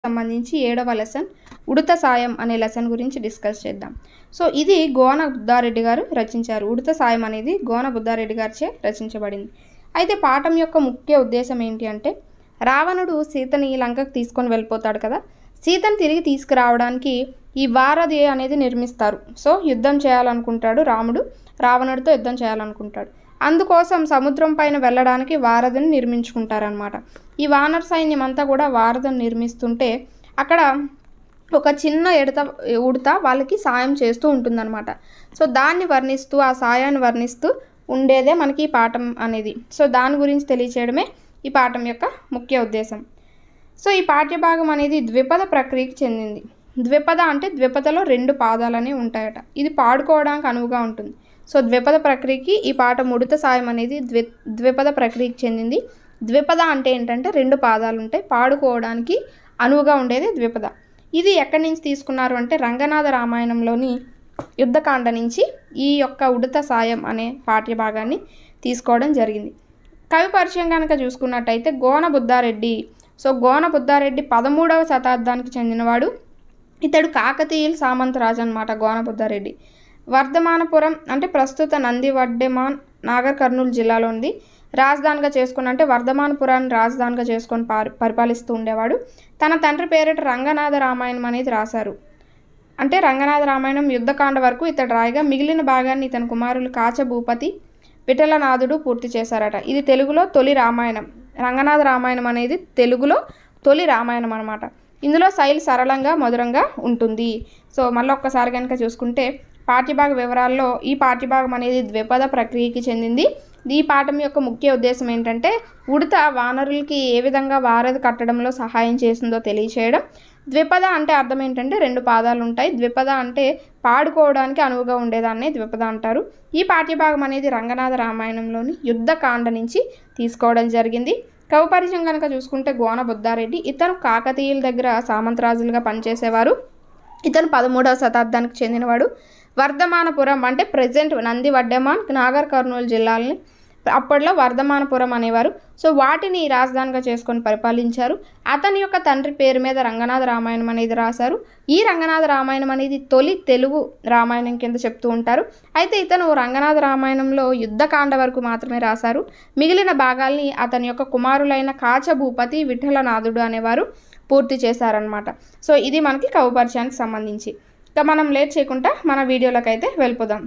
సంబంధించి ఏడవ లెసన్ ఉడత సాయం అనే లెసన్ గురించి డిస్కస్ చేద్దాం సో ఇది గోన బుద్ధారెడ్డి గారు రచించారు ఉడత సాయం అనేది గోన బుద్ధారెడ్డి గారిచే రచించబడింది అయితే పాఠం యొక్క ముఖ్య ఉద్దేశం ఏంటి అంటే రావణుడు సీతని లంకకు తీసుకొని వెళ్ళిపోతాడు కదా సీతను తిరిగి తీసుకురావడానికి ఈ వారధి అనేది నిర్మిస్తారు సో యుద్ధం చేయాలనుకుంటాడు రాముడు రావణుడితో యుద్ధం చేయాలనుకుంటాడు అందుకోసం సముద్రం పైన వెళ్ళడానికి వారధిని నిర్మించుకుంటారనమాట ఈ వానర సైన్యం అంతా కూడా వారధిని నిర్మిస్తుంటే అక్కడ ఒక చిన్న ఎడత ఉడత వాళ్ళకి సాయం చేస్తూ ఉంటుందన్నమాట సో దాన్ని వర్ణిస్తూ ఆ సాయాన్ని వర్ణిస్తూ ఉండేదే మనకి ఈ పాఠం అనేది సో దాని గురించి తెలియచేయడమే ఈ పాఠం యొక్క ముఖ్య ఉద్దేశం సో ఈ పాఠ్యభాగం అనేది ద్విపద ప్రక్రియకి చెందింది ద్విపద అంటే ద్విపదలో రెండు పాదాలనే ఉంటాయట ఇది పాడుకోవడానికి అనువుగా ఉంటుంది సో ద్విపద ప్రక్రియకి ఈ పాఠం ఉడత సాయం అనేది ద్వి ద్విపద ప్రక్రియకి చెందింది ద్విపద అంటే ఏంటంటే రెండు పాదాలు ఉంటాయి పాడుకోవడానికి అనువుగా ఉండేది ద్విపద ఇది ఎక్కడి నుంచి తీసుకున్నారు అంటే రంగనాథ రామాయణంలోని యుద్ధకాండ నుంచి ఈ యొక్క ఉడత సాయం అనే పాఠ్యభాగాన్ని తీసుకోవడం జరిగింది కవి పరిచయం కనుక చూసుకున్నట్టయితే గోన బుద్ధారెడ్డి సో గోన బుద్ధారెడ్డి పదమూడవ శతాబ్దానికి చెందినవాడు ఇతడు కాకతీయుల సామంతరాజు అనమాట గోన బుద్ధారెడ్డి వర్ధమానపురం అంటే ప్రస్తుత నంది వడ్డెమాన్ నాగర్ కర్నూలు జిల్లాలో ఉంది రాజధానిగా చేసుకుని అంటే వర్ధమానపురాన్ని రాజధానిగా చేసుకొని పారి పరిపాలిస్తూ ఉండేవాడు తన తండ్రి పేరిట రంగనాథ రామాయణం అనేది రాశారు అంటే రంగనాథ రామాయణం యుద్ధకాండ వరకు ఇతడు రాయగా మిగిలిన భాగాన్ని ఇతని కుమారులు కాచ భూపతి విఠలనాథుడు పూర్తి చేశారట ఇది తెలుగులో తొలి రామాయణం రంగనాథ రామాయణం అనేది తెలుగులో తొలి రామాయణం అనమాట ఇందులో శైలి సరళంగా మధురంగా ఉంటుంది సో మళ్ళీ ఒక్కసారి కనుక చూసుకుంటే పాఠ్యభాగ వివరాల్లో ఈ పాఠ్యభాగం అనేది ద్విపద ప్రక్రియకి చెందింది ఈ పాఠం యొక్క ముఖ్య ఉద్దేశం ఏంటంటే ఉడత వానరులకి ఏ విధంగా వారధి కట్టడంలో సహాయం చేసిందో తెలియచేయడం ద్విపద అంటే అర్థం ఏంటంటే రెండు పాదాలు ఉంటాయి ద్విపద అంటే పాడుకోవడానికి అనువుగా ఉండేదాన్నే ద్విపద అంటారు ఈ పాఠ్యభాగం అనేది రంగనాథ రామాయణంలోని యుద్ధకాండ నుంచి తీసుకోవడం జరిగింది కవి పరిచయం కనుక చూసుకుంటే గోన బుద్ధారెడ్డి ఇతను కాకతీయుల దగ్గర సామంతరాజులుగా పనిచేసేవారు ఇతను పదమూడవ శతాబ్దానికి చెందినవాడు వర్ధమానపురం అంటే ప్రజెంట్ నంది వడ్డెమాన్ నాగర్ కర్నూలు జిల్లాలని అప్పట్లో వర్ధమానపురం అనేవారు సో వాటిని రాజధానిగా చేసుకొని పరిపాలించారు అతని యొక్క తండ్రి పేరు మీద రంగనాథ రామాయణం అనేది రాశారు ఈ రంగనాథ రామాయణం అనేది తొలి తెలుగు రామాయణం కింద చెప్తూ ఉంటారు అయితే ఇతను రంగనాథ రామాయణంలో యుద్ధకాండ వరకు మాత్రమే రాశారు మిగిలిన భాగాల్ని అతని యొక్క కుమారులైన కాచభూపతి విఠలనాథుడు అనేవారు పూర్తి చేశారనమాట సో ఇది మనకి కవుపరిచయానికి సంబంధించి ఇక మనం లేట్ చేయకుండా మన వీడియోలోకి అయితే వెళ్ళిపోదాం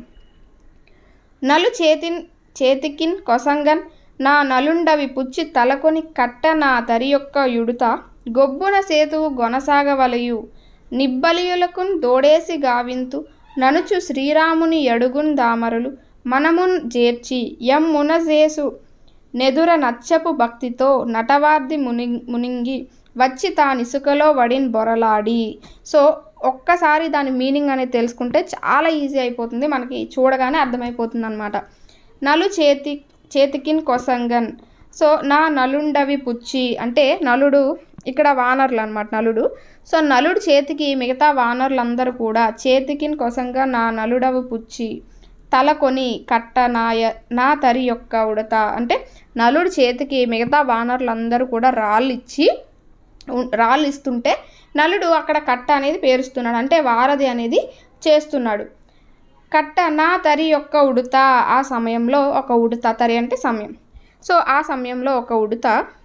నలు చేతిన్ చేతికిన్ కొసంగన్ నా నలుండవి పుచ్చి తలకొని కట్ట నా తరి యొక్క యుడుత గొబ్బున సేతువు గొనసాగవలయు నిబ్బలియులకున్ దోడేసి గావింతు ననుచు శ్రీరాముని ఎడుగున్ దామరులు మనమున్ జేర్చి ఎం మునజేసు నెదుర నచ్చపు భక్తితో నటవార్ది ముని మునింగి వచ్చి తానిసుకలో వడిన్ బొరలాడి సో ఒక్కసారి దాని మీనింగ్ అనేది తెలుసుకుంటే చాలా ఈజీ అయిపోతుంది మనకి చూడగానే అర్థమైపోతుంది అనమాట నలు చేతి చేతికిన్ కొసంగన్ సో నా నలుండవి పుచ్చి అంటే నలుడు ఇక్కడ వానరులు అనమాట నలుడు సో నలుడు చేతికి మిగతా వానరులందరూ కూడా చేతికిన్ కొసంగా నా నలుడవి పుచ్చి తల కొని కట్ట నాయ నా తరి యొక్క ఉడత అంటే నలుడు చేతికి మిగతా వానరులందరూ కూడా రాళ్ళు ఇచ్చి రాళ్ళు ఇస్తుంటే నలుడు అక్కడ కట్ట అనేది పేరుస్తున్నాడు అంటే వారధి అనేది చేస్తున్నాడు కట్ట నా తరి యొక్క ఉడత ఆ సమయంలో ఒక ఉడత తరి అంటే సమయం సో ఆ సమయంలో ఒక ఉడత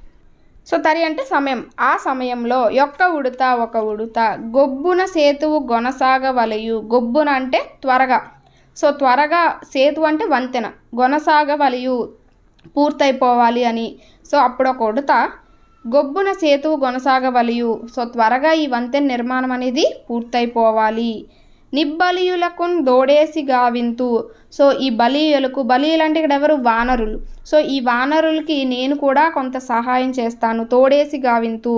సో తరి అంటే సమయం ఆ సమయంలో యొక్క ఉడత ఒక ఉడత గొబ్బున సేతువు గొనసాగవలయు గొబ్బున అంటే త్వరగా సో త్వరగా సేతు అంటే వంతెన గొనసాగవలయు పూర్తయిపోవాలి అని సో అప్పుడు ఒక ఉడత గొబ్బున సేతువు కొనసాగవలయు సో త్వరగా ఈ వంతెన నిర్మాణం అనేది పూర్తయిపోవాలి నిబ్బలియులకున్ దోడేసి గావింతు సో ఈ బలీయులకు బలీయులు అంటే ఇక్కడ ఎవరు వానరులు సో ఈ వానరులకి నేను కూడా కొంత సహాయం చేస్తాను తోడేసి గావింతు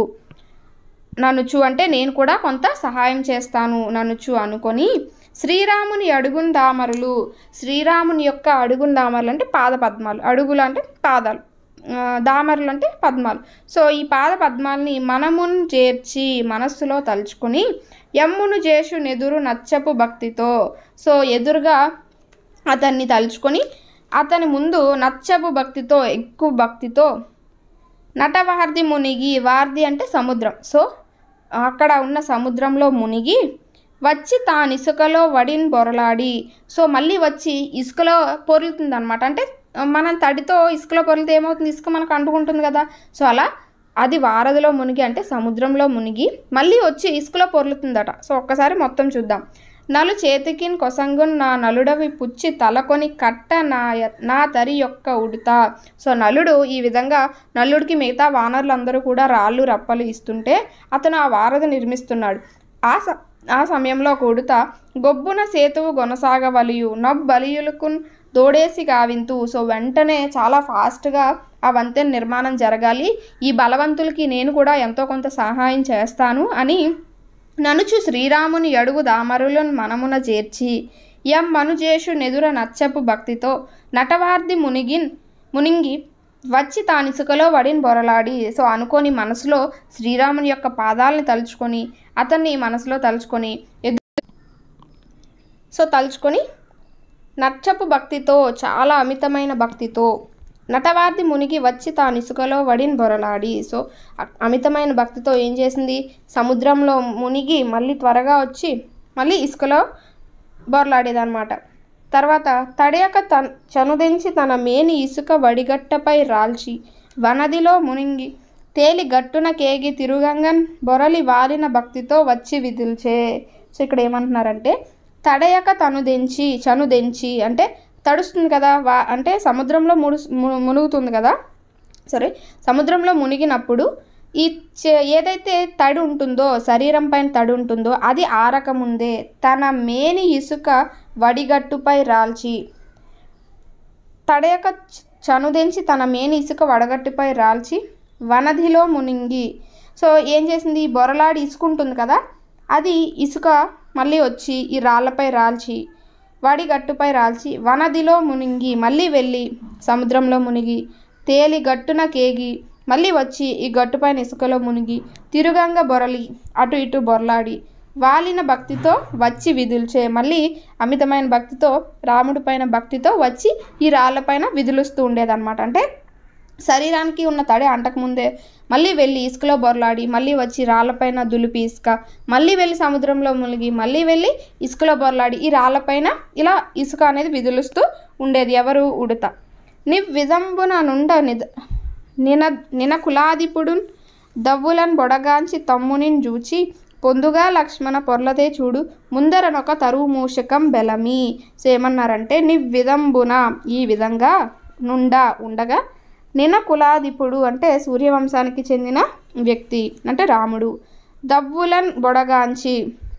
ననుచు అంటే నేను కూడా కొంత సహాయం చేస్తాను ననుచు అనుకొని శ్రీరాముని అడుగున్ దామరులు శ్రీరాముని యొక్క అడుగున్ దామరులు అంటే పాద పద్మాలు అడుగులు అంటే పాదాలు దామరులు అంటే పద్మాలు సో ఈ పాద పద్మాలని మనమున్ చేర్చి మనస్సులో తలుచుకుని యమ్మును జేషు నెదురు నచ్చపు భక్తితో సో ఎదురుగా అతన్ని తలుచుకొని అతని ముందు నచ్చపు భక్తితో ఎక్కువ భక్తితో నటవార్ది మునిగి వార్ది అంటే సముద్రం సో అక్కడ ఉన్న సముద్రంలో మునిగి వచ్చి తాను ఇసుకలో వడిన్ బొరలాడి సో మళ్ళీ వచ్చి ఇసుకలో పొరులుతుంది అనమాట అంటే మనం తడితో ఇసుకలో పొరిలితే ఏమవుతుంది ఇసుక మనకు అంటుకుంటుంది కదా సో అలా అది వారధిలో మునిగి అంటే సముద్రంలో మునిగి మళ్ళీ వచ్చి ఇసుకలో పొర్లుతుందట సో ఒక్కసారి మొత్తం చూద్దాం నలు చేతికిన్ కొసంగున్ నా నలుడవి పుచ్చి తలకొని కట్ట నా య- నా తరి యొక్క ఉడుతా సో నలుడు ఈ విధంగా నలుడికి మిగతా వానరులందరూ కూడా రాళ్ళు రప్పలు ఇస్తుంటే అతను ఆ వారధి నిర్మిస్తున్నాడు ఆ స ఆ సమయంలో ఒక ఉడుత గొబ్బున సేతువు కొనసాగవలియు నబ్బలియులకున్ దోడేసి గావింతు సో వెంటనే చాలా ఫాస్ట్గా ఆ వంతెన నిర్మాణం జరగాలి ఈ బలవంతులకి నేను కూడా ఎంతో కొంత సహాయం చేస్తాను అని ననుచు శ్రీరాముని అడుగు దామరులను మనమున చేర్చి యం మనుజేషు నెదుర నచ్చపు భక్తితో నటవార్ది మునిగిన్ మునింగి వచ్చి తానిసుకలో వడిన్ బొరలాడి సో అనుకొని మనసులో శ్రీరాముని యొక్క పాదాలని తలుచుకొని అతన్ని మనసులో తలుచుకొని ఎదు సో తలుచుకొని నచ్చపు భక్తితో చాలా అమితమైన భక్తితో నటవార్ది మునిగి వచ్చి తాను ఇసుకలో వడిన్ బొరలాడి సో అ- అమితమైన భక్తితో ఏం చేసింది సముద్రంలో మునిగి మళ్ళీ త్వరగా వచ్చి మళ్ళీ ఇసుకలో బొరలాడేదన్నమాట తర్వాత తడయక తన్ చనుదెంచి తన మేని ఇసుక వడిగట్టపై రాల్చి వనదిలో మునింగి తేలి గట్టున కేగి తిరుగంగన్ బొరలి వాలిన భక్తితో వచ్చి విదిల్చే సో ఇక్కడ ఏమంటున్నారంటే తడయక తను దెంచి చను దెంచి అంటే తడుస్తుంది కదా వా అంటే సముద్రంలో ముడు ము- మునుగుతుంది కదా సరే సముద్రంలో మునిగినప్పుడు ఈ చే- ఏదైతే తడి ఉంటుందో శరీరం పైన తడి ఉంటుందో అది ఆరకముందే తన మేని ఇసుక వడిగట్టుపై రాల్చి తడయక చ- చనుదెంచి తన మేని ఇసుక వడగట్టుపై రాల్చి వనధిలో మునింగి సో ఏం చేసింది ఈ బొరలాడి ఇసుక ఉంటుంది కదా అది ఇసుక మళ్ళీ వచ్చి ఈ రాళ్ళపై రాల్చి వాడి గట్టుపై రాల్చి వనదిలో మునింగి మళ్ళీ వెళ్ళి సముద్రంలో మునిగి తేలి గట్టున కేగి మళ్ళీ వచ్చి ఈ గట్టుపైన ఇసుకలో మునిగి తిరుగంగ బొరలి అటు ఇటు బొరలాడి వాలిన భక్తితో వచ్చి విధుల్చే మళ్ళీ అమితమైన భక్తితో రాముడి పైన భక్తితో వచ్చి ఈ రాళ్ళపైన విధులుస్తూ ఉండేదన్నమాట అంటే శరీరానికి ఉన్న తడి అంటకముందే మళ్ళీ వెళ్ళి ఇసుకలో బొరలాడి మళ్ళీ వచ్చి రాళ్ళపైన దులిపి ఇసుక మళ్ళీ వెళ్ళి సముద్రంలో మునిగి మళ్ళీ వెళ్ళి ఇసుకలో బొరలాడి ఈ రాళ్ళపైన ఇలా ఇసుక అనేది విధులుస్తూ ఉండేది ఎవరు ఉడత నివ్విధంబున నుండ నిద నిన నిన కులాదిపుడు దవ్వులన్ బొడగాంచి తమ్మునిన్ జూచి పొందుగా లక్ష్మణ పొర్లదే చూడు ముందరనొక తరువు మూషకం బెలమి సో ఏమన్నారంటే నివ్విధంబున ఈ విధంగా నుండా ఉండగా నిన కులాదిపుడు అంటే సూర్యవంశానికి చెందిన వ్యక్తి అంటే రాముడు దవ్వులన్ బొడగాంచి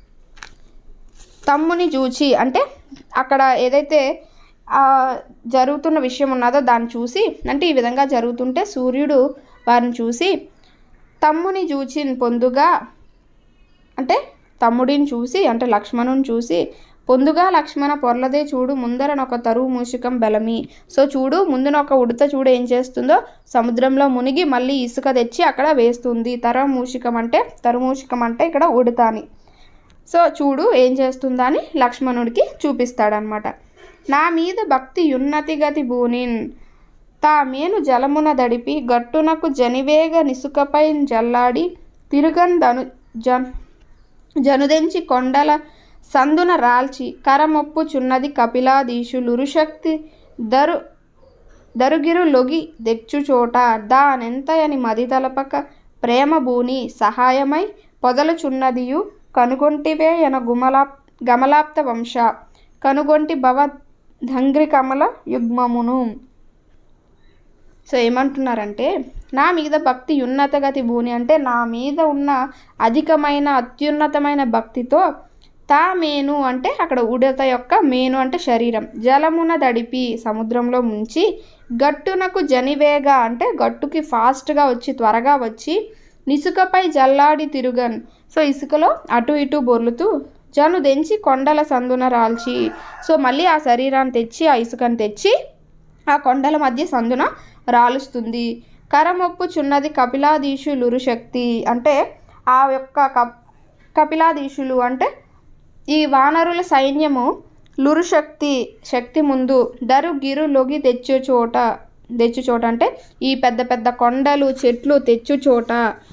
తమ్ముని చూచి అంటే అక్కడ ఏదైతే ఆ, జరుగుతున్న విషయం ఉన్నదో దాన్ని చూసి అంటే ఈ విధంగా జరుగుతుంటే సూర్యుడు వారిని చూసి తమ్ముని చూచి పొందుగా అంటే తమ్ముడిని చూసి అంటే లక్ష్మణుని చూసి పొందుగా లక్ష్మణ పొర్లదే చూడు ముందరనొక తరువు మూషికం బెలమి సో చూడు ముందున ఒక ఉడత చూడు ఏం చేస్తుందో సముద్రంలో మునిగి మళ్ళీ ఇసుక తెచ్చి అక్కడ వేస్తుంది తర మూషికం అంటే తరుమూషికం అంటే ఇక్కడ ఉడత అని సో చూడు ఏం చేస్తుందా అని లక్ష్మణుడికి చూపిస్తాడనమాట నా మీద భక్తి యున్నతి గతి భూనిన్ తామేను జలమున దడిపి గట్టునకు జనివేగ నిసుకపై జల్లాడి తిరుగన్ దను జన్ జనుదెంచి కొండల సందున రాల్చి కరమొప్పు చున్నది కపిలాదీశులురుశక్తి దరు దరుగిరు లొగి దెచ్చుచోట దానెంతయని మది తలపక ప్రేమ భూని సహాయమై పొదలుచున్నదియు కనుగొంటివే ఎన గుమలా గమలాప్త వంశ కనుగొంటి భవ ధంగ్రి కమల యుగ్మమును సో ఏమంటున్నారంటే నా మీద భక్తి ఉన్నతగతి భూని అంటే నా మీద ఉన్న అధికమైన అత్యున్నతమైన భక్తితో తా మేను అంటే అక్కడ ఉడత యొక్క మేను అంటే శరీరం జలమున దడిపి సముద్రంలో ముంచి గట్టునకు జనివేగ అంటే గట్టుకి ఫాస్ట్గా వచ్చి త్వరగా వచ్చి నిసుకపై జల్లాడి తిరుగన్ సో ఇసుకలో అటు ఇటు బొర్లుతూ జను దెంచి కొండల సందున రాల్చి సో మళ్ళీ ఆ శరీరాన్ని తెచ్చి ఆ ఇసుకను తెచ్చి ఆ కొండల మధ్య సందున రాలుస్తుంది కరమొప్పు చున్నది కపిలాదీశులురు శక్తి అంటే ఆ యొక్క కప్ కపిలాదీశులు అంటే ఈ వానరుల సైన్యము లురు శక్తి శక్తి ముందు దరు గిరు లొగి తెచ్చు చోట తెచ్చు చోట అంటే ఈ పెద్ద పెద్ద కొండలు చెట్లు తెచ్చు చోట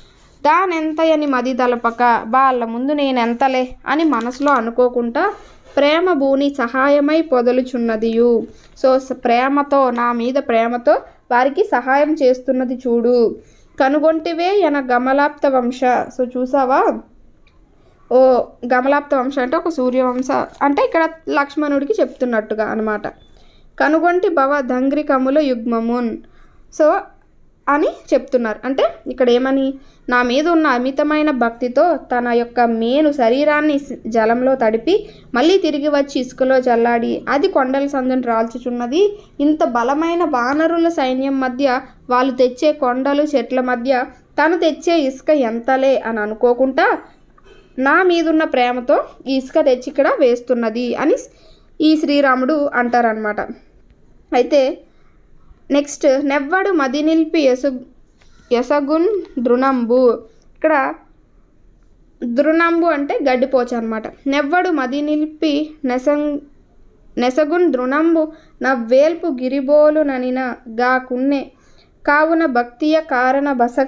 దానెంతయని మది తలపక వాళ్ళ ముందు నేనెంతలే అని మనసులో అనుకోకుండా ప్రేమ భూని సహాయమై పొదలుచున్నదియు సో స- ప్రేమతో నా మీద ప్రేమతో వారికి సహాయం చేస్తున్నది చూడు కనుగొంటివే ఎన గమలాప్త వంశ సో చూసావా ఓ గమలాప్త వంశ అంటే ఒక సూర్యవంశ అంటే ఇక్కడ లక్ష్మణుడికి చెప్తున్నట్టుగా అనమాట కనుగొంటి భవ దంగ్రికముల యుగ్మమున్ సో అని చెప్తున్నారు అంటే ఇక్కడ ఏమని నా మీద ఉన్న అమితమైన భక్తితో తన యొక్క మేను శరీరాన్ని స్- జలంలో తడిపి మళ్ళీ తిరిగి వచ్చి ఇసుకలో చల్లాడి అది కొండల సందుని రాల్చుచున్నది ఇంత బలమైన వానరుల సైన్యం మధ్య వాళ్ళు తెచ్చే కొండలు చెట్ల మధ్య తను తెచ్చే ఇసుక ఎంతలే అని అనుకోకుండా నా మీదున్న ప్రేమతో ఈ ఇసుక తెచ్చి ఇక్కడ వేస్తున్నది అని ఈ శ్రీరాముడు అంటారనమాట అయితే నెక్స్ట్ నెవ్వడు మది నిలిపి ఎసు ఎసగున్ దృణంబు ఇక్కడ దృణంబు అంటే గడ్డిపోచ అనమాట నెవ్వడు మది నిలిపి నెసం నెసగున్ దృణంబు నవ్వేల్పు గిరిబోలు ననిన గాకున్నె కావున భక్తియ కారణ బసక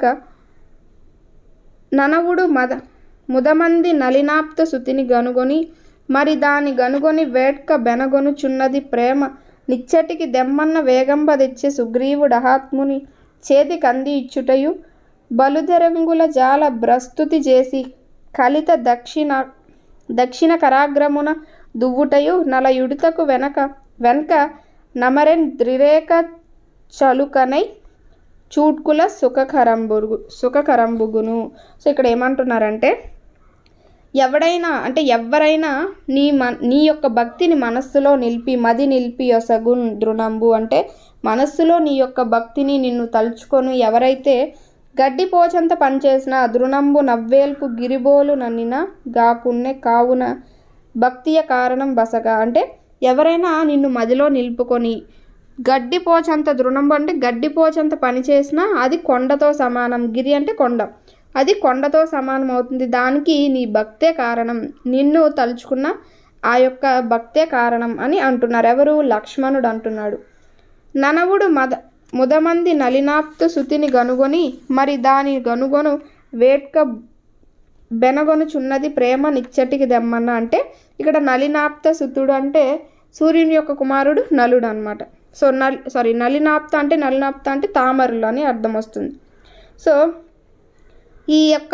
ననవుడు మద ముదమంది నలినాప్త సుతిని గనుగొని మరి దాని గనుగొని వేట్క బెనగొనుచున్నది ప్రేమ నిచ్చటికి దెమ్మన్న వేగంబ తెచ్చే సుగ్రీవుడహాత్ముని చేతి కంది ఇచ్చుటయు బలుదెరంగుల జాల భ్రస్తుతి చేసి కలిత దక్షిణ దక్షిణ కరాగ్రమున దువ్వుటయు నలయుడుతకు వెనక వెనక నమరెన్ ద్రిరేక చలుకనై చూట్కుల సుఖకరంబుగు సుఖకరంబుగును సో ఇక్కడ ఏమంటున్నారంటే ఎవడైనా అంటే ఎవరైనా నీ మ నీ యొక్క భక్తిని మనస్సులో నిలిపి మది నిలిపి ఒసగున్ దృణంబు అంటే మనస్సులో నీ యొక్క భక్తిని నిన్ను తలుచుకొని ఎవరైతే గడ్డిపోచంత పనిచేసిన దృణంబు నవ్వేల్పు గిరిబోలు నన్నిన గాకున్నె కావున భక్తియ కారణం బసగా అంటే ఎవరైనా నిన్ను మదిలో నిలుపుకొని గడ్డిపోచంత దృఢంబు అంటే గడ్డిపోచంత పని చేసినా అది కొండతో సమానం గిరి అంటే కొండ అది కొండతో సమానం అవుతుంది దానికి నీ భక్తే కారణం నిన్ను తలుచుకున్న ఆ యొక్క భక్తే కారణం అని అంటున్నారు ఎవరు లక్ష్మణుడు అంటున్నాడు ననవుడు మద ముదమంది నలినాప్తు సుతిని గనుగొని మరి దాని గనుగొను వేట్క బెనగొనుచున్నది ప్రేమ నిచ్చటికి దెమ్మన్న అంటే ఇక్కడ నలినాప్త సుతుడు అంటే సూర్యుని యొక్క కుమారుడు నలుడు అనమాట సో నల్ సారీ నలినాప్త అంటే నలినాప్త అంటే తామరులు అని అర్థం వస్తుంది సో ఈ యొక్క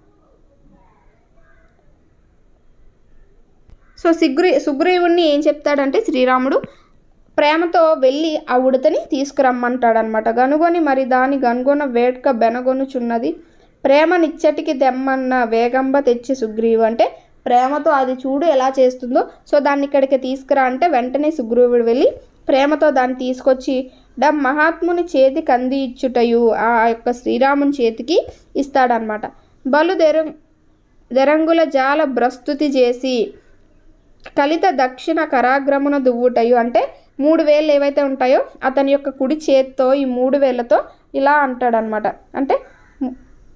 సో సిగ్రీ సుగ్రీవుణ్ణి ఏం చెప్తాడంటే శ్రీరాముడు ప్రేమతో వెళ్ళి ఆ ఉడతని తీసుకురమ్మంటాడనమాట గనుగొని మరి దాని గనుగొన వేట్క బెనగొనుచున్నది ప్రేమ నిచ్చటికి దెమ్మన్న వేగంబ తెచ్చి సుగ్రీవు అంటే ప్రేమతో అది చూడు ఎలా చేస్తుందో సో దాన్ని ఇక్కడికి తీసుకురా అంటే వెంటనే సుగ్రీవుడు వెళ్ళి ప్రేమతో దాన్ని తీసుకొచ్చి డమ్ మహాత్ముని చేతికి అంది ఇచ్చుటయు ఆ యొక్క శ్రీరాముని చేతికి ఇస్తాడనమాట బలు దెరు దెరంగుల జాల ప్రస్తుతి చేసి కలిత దక్షిణ కరాగ్రమున దువ్వుటయు అంటే మూడు వేలు ఏవైతే ఉంటాయో అతని యొక్క కుడి చేత్తో ఈ మూడు వేలతో ఇలా అంటాడనమాట అంటే ము-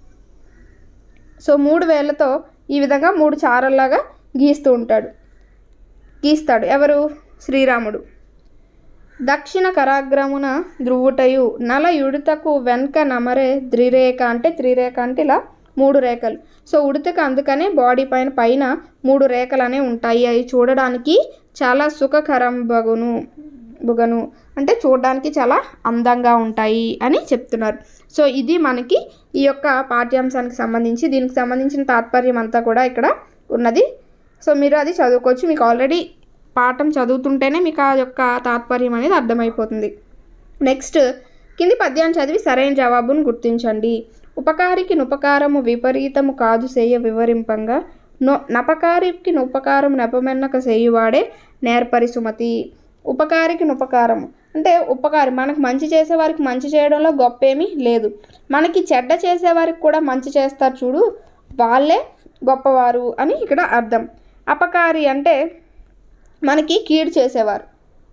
సో మూడు వేలతో ఈ విధంగా మూడు చారల్లాగా గీస్తూ ఉంటాడు గీస్తాడు ఎవరు శ్రీరాముడు దక్షిణ కరాగ్రమున ధ్రువుటయు నల యుడుతకు వెనక నమరే ద్రిరేఖ అంటే త్రిరేఖ అంటే ఇలా మూడు రేఖలు సో ఉడతకు అందుకనే బాడీ పైన పైన మూడు రేఖలు అనేవి ఉంటాయి అవి చూడడానికి చాలా సుఖకరం బగును బుగను అంటే చూడడానికి చాలా అందంగా ఉంటాయి అని చెప్తున్నారు సో ఇది మనకి ఈ యొక్క పాఠ్యాంశానికి సంబంధించి దీనికి సంబంధించిన తాత్పర్యం అంతా కూడా ఇక్కడ ఉన్నది సో మీరు అది చదువుకోవచ్చు మీకు ఆల్రెడీ పాఠం చదువుతుంటేనే మీకు ఆ యొక్క తాత్పర్యం అనేది అర్థమైపోతుంది నెక్స్ట్ కింది పద్యాన్ని చదివి సరైన జవాబును గుర్తించండి ఉపకారికి నుపకారము విపరీతము కాదు సేయ వివరింపంగా నొ నపకారికి నుపకారం నెపమెన్నక చేయువాడే నేర్పరి సుమతి ఉపకారికి నుపకారము అంటే ఉపకారి మనకు మంచి చేసేవారికి మంచి చేయడంలో గొప్ప ఏమీ లేదు మనకి చెడ్డ చేసేవారికి కూడా మంచి చేస్తారు చూడు వాళ్ళే గొప్పవారు అని ఇక్కడ అర్థం అపకారి అంటే మనకి కీడు చేసేవారు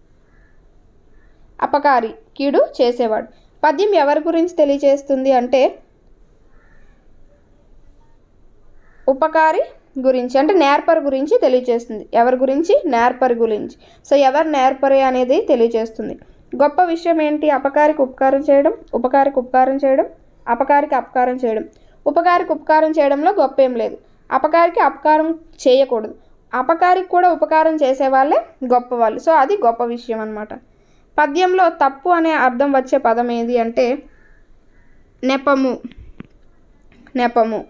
అపకారి కీడు చేసేవాడు పద్యం ఎవరి గురించి తెలియజేస్తుంది అంటే ఉపకారి గురించి అంటే నేర్పరి గురించి తెలియజేస్తుంది ఎవరి గురించి నేర్పరి గురించి సో ఎవరు నేర్పరి అనేది తెలియజేస్తుంది గొప్ప విషయం ఏంటి అపకారికి ఉపకారం చేయడం ఉపకారికి ఉపకారం చేయడం అపకారికి అపకారం చేయడం ఉపకారికి ఉపకారం చేయడంలో గొప్ప ఏం లేదు అపకారికి అపకారం చేయకూడదు అపకారికి కూడా ఉపకారం చేసే వాళ్ళే గొప్పవాళ్ళు సో అది గొప్ప విషయం అనమాట పద్యంలో తప్పు అనే అర్థం వచ్చే పదం ఏది అంటే నెపము నెపము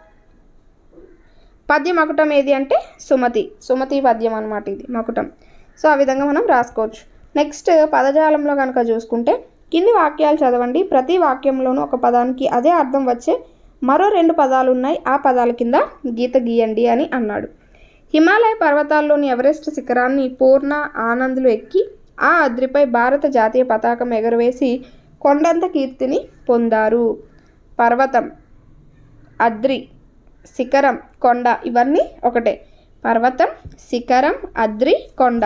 పద్యం మకుటం ఏది అంటే సుమతి సుమతి పద్యం అనమాట ఇది మకుటం సో ఆ విధంగా మనం రాసుకోవచ్చు నెక్స్ట్ పదజాలంలో కనుక చూసుకుంటే కింది వాక్యాలు చదవండి ప్రతి వాక్యంలోనూ ఒక పదానికి అదే అర్థం వచ్చే మరో రెండు పదాలు ఉన్నాయి ఆ పదాల కింద గీత గీయండి అని అన్నాడు హిమాలయ పర్వతాల్లోని ఎవరెస్ట్ శిఖరాన్ని పూర్ణ ఆనందులు ఎక్కి ఆ అద్రిపై భారత జాతీయ పతాకం ఎగురవేసి కొండంత కీర్తిని పొందారు పర్వతం అద్రి శిఖరం కొండ ఇవన్నీ ఒకటే పర్వతం శిఖరం అద్రి కొండ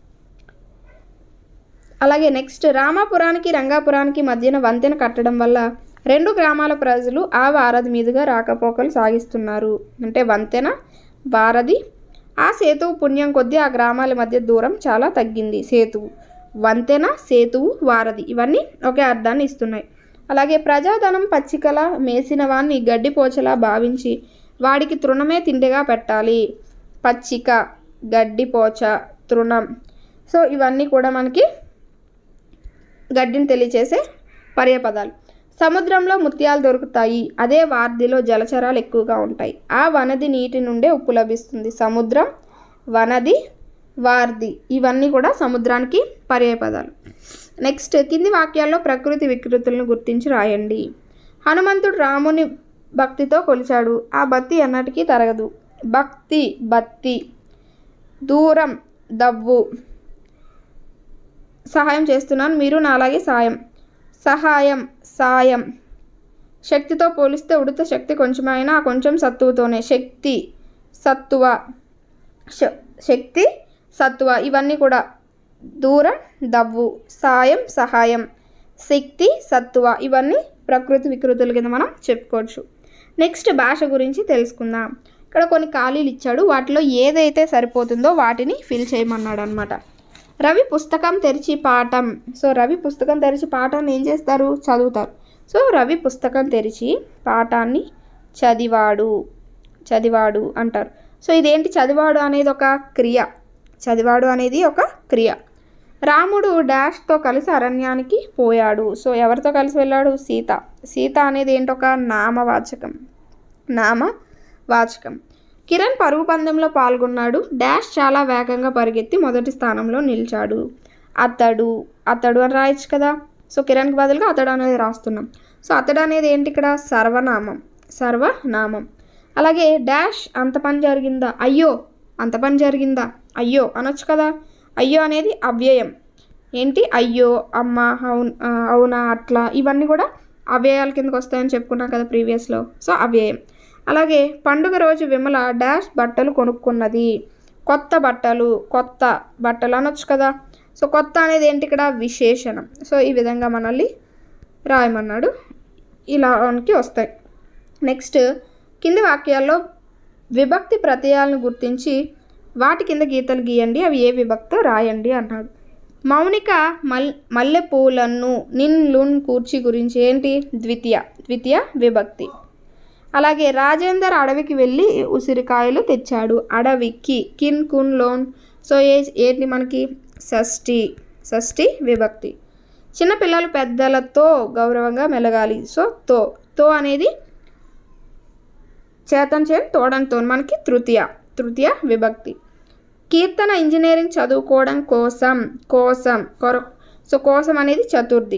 అలాగే నెక్స్ట్ రామాపురానికి రంగాపురానికి మధ్యన వంతెన కట్టడం వల్ల రెండు గ్రామాల ప్రజలు ఆ వారధి మీదుగా రాకపోకలు సాగిస్తున్నారు అంటే వంతెన వారధి ఆ సేతువు పుణ్యం కొద్దీ ఆ గ్రామాల మధ్య దూరం చాలా తగ్గింది సేతువు వంతెన సేతువు వారధి ఇవన్నీ ఒకే అర్థాన్ని ఇస్తున్నాయి అలాగే ప్రజాధనం పచ్చికల మేసిన వాణ్ణి గడ్డిపోచలా భావించి వాడికి తృణమే తిండిగా పెట్టాలి పచ్చిక గడ్డిపోచ తృణం సో ఇవన్నీ కూడా మనకి గడ్డిని తెలియచేసే పర్యపదాలు సముద్రంలో ముత్యాలు దొరుకుతాయి అదే వార్ధిలో జలచరాలు ఎక్కువగా ఉంటాయి ఆ వనది నీటి నుండే ఉప్పు లభిస్తుంది సముద్రం వనది వార్ది ఇవన్నీ కూడా సముద్రానికి పర్యాయపదాలు నెక్స్ట్ కింది వాక్యాల్లో ప్రకృతి వికృతులను గుర్తించి రాయండి హనుమంతుడు రాముని భక్తితో కొలిచాడు ఆ భక్తి ఎన్నటికీ తరగదు భక్తి బత్తి దూరం దవ్వు సహాయం చేస్తున్నాను మీరు నాలాగే సాయం సహాయం సాయం శక్తితో పోలిస్తే ఉడత శక్తి కొంచెమైనా ఆ కొంచెం సత్తువతోనే శక్తి సత్తువ శ- శక్తి సత్తువ ఇవన్నీ కూడా దూరం దవ్వు సాయం సహాయం శక్తి సత్తువ ఇవన్నీ ప్రకృతి వికృతుల కింద మనం చెప్పుకోవచ్చు నెక్స్ట్ భాష గురించి తెలుసుకుందాం ఇక్కడ కొన్ని ఖాళీలు ఇచ్చాడు వాటిలో ఏదైతే సరిపోతుందో వాటిని ఫిల్ చేయమన్నాడు అనమాట రవి పుస్తకం తెరిచి పాఠం సో రవి పుస్తకం తెరిచి పాఠాన్ని ఏం చేస్తారు చదువుతారు సో రవి పుస్తకం తెరిచి పాఠాన్ని చదివాడు చదివాడు అంటారు సో ఇదేంటి చదివాడు అనేది ఒక క్రియ చదివాడు అనేది ఒక క్రియ రాముడు డాష్తో కలిసి అరణ్యానికి పోయాడు సో ఎవరితో కలిసి వెళ్ళాడు సీత సీత అనేది ఏంటొక నామవాచకం నామవాచకం కిరణ్ పరుగు పందెంలో పాల్గొన్నాడు డాష్ చాలా వేగంగా పరిగెత్తి మొదటి స్థానంలో నిలిచాడు అతడు అతడు అని రాయొచ్చు కదా సో కిరణ్కి బదులుగా అతడు అనేది రాస్తున్నాం సో అతడు అనేది ఏంటి ఇక్కడ సర్వనామం సర్వనామం అలాగే డాష్ అంత పని జరిగిందా అయ్యో అంత పని జరిగిందా అయ్యో అనొచ్చు కదా అయ్యో అనేది అవ్యయం ఏంటి అయ్యో అమ్మ అవును ఆ, అవునా అట్లా ఇవన్నీ కూడా అవ్యయాల కిందకు వస్తాయని చెప్పుకున్నాం కదా ప్రీవియస్లో సో అవ్యయం అలాగే పండుగ రోజు విమల డాష్ బట్టలు కొనుక్కున్నది కొత్త బట్టలు కొత్త బట్టలు అనొచ్చు కదా సో కొత్త అనేది ఏంటి ఇక్కడ విశేషణం సో ఈ విధంగా మనల్ని రాయమన్నాడు ఇలానికి వస్తాయి నెక్స్ట్ కింది వాక్యాల్లో విభక్తి ప్రత్యయాలను గుర్తించి వాటి కింద గీతలు గీయండి అవి ఏ విభక్తో రాయండి అన్నాడు మౌనిక మల్ మల్లె పూలను నిన్ లున్ కూర్చి గురించి ఏంటి ద్వితీయ ద్వితీయ విభక్తి అలాగే రాజేందర్ అడవికి వెళ్ళి ఉసిరికాయలు తెచ్చాడు అడవికి కిన్ కున్ లోన్ సో ఏ ఏంటి మనకి షష్ఠి షష్ఠి విభక్తి చిన్నపిల్లలు పెద్దలతో గౌరవంగా మెలగాలి సో తో తో అనేది చేతన్ చేన్ తోడంతో మనకి తృతీయ తృతీయ విభక్తి కీర్తన ఇంజనీరింగ్ చదువుకోవడం కోసం కోసం కొర సో కోసం అనేది చతుర్థి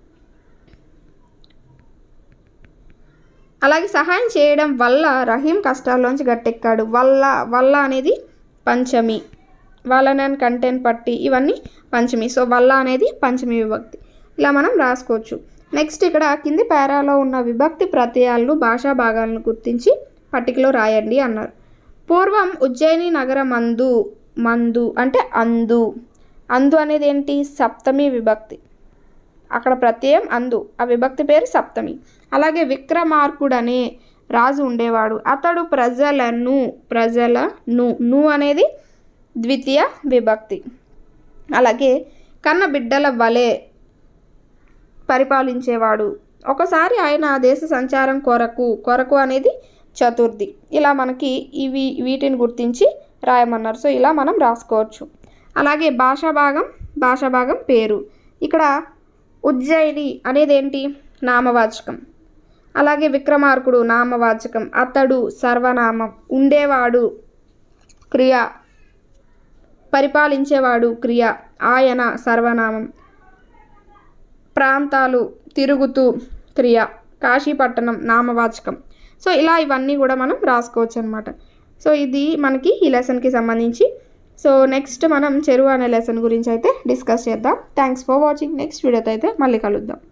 అలాగే సహాయం చేయడం వల్ల రహీం కష్టాల్లోంచి గట్టెక్కాడు వల్ల వల్ల అనేది పంచమి వాళ్ళని కంటెంట్ పట్టి ఇవన్నీ పంచమి సో వల్ల అనేది పంచమి విభక్తి ఇలా మనం రాసుకోవచ్చు నెక్స్ట్ ఇక్కడ కింది పేరాలో ఉన్న విభక్తి ప్రత్యయాలను భాషా భాగాలను గుర్తించి పట్టికలో రాయండి అన్నారు పూర్వం ఉజ్జయిని నగర మందు మందు అంటే అందు అందు అనేది ఏంటి సప్తమి విభక్తి అక్కడ ప్రత్యయం అందు ఆ విభక్తి పేరు సప్తమి అలాగే విక్రమార్కుడు అనే రాజు ఉండేవాడు అతడు ప్రజలను ప్రజలను ను అనేది ద్వితీయ విభక్తి అలాగే కన్న బిడ్డల వలె పరిపాలించేవాడు ఒకసారి ఆయన దేశ సంచారం కొరకు కొరకు అనేది చతుర్థి ఇలా మనకి ఇవి వీటిని గుర్తించి రాయమన్నారు సో ఇలా మనం రాసుకోవచ్చు అలాగే భాషా భాగం భాషా భాగం పేరు ఇక్కడ ఉజ్జయిని అనేది ఏంటి నామవాచకం అలాగే విక్రమార్కుడు నామవాచకం అతడు సర్వనామం ఉండేవాడు క్రియ పరిపాలించేవాడు క్రియ ఆయన సర్వనామం ప్రాంతాలు తిరుగుతూ క్రియ కాశీపట్టణం నామవాచకం సో ఇలా ఇవన్నీ కూడా మనం రాసుకోవచ్చు అనమాట సో ఇది మనకి ఈ లెసన్కి సంబంధించి సో నెక్స్ట్ మనం చెరువు అనే లెసన్ గురించి అయితే డిస్కస్ చేద్దాం థ్యాంక్స్ ఫర్ వాచింగ్ నెక్స్ట్ వీడియోతో అయితే మళ్ళీ కలుద్దాం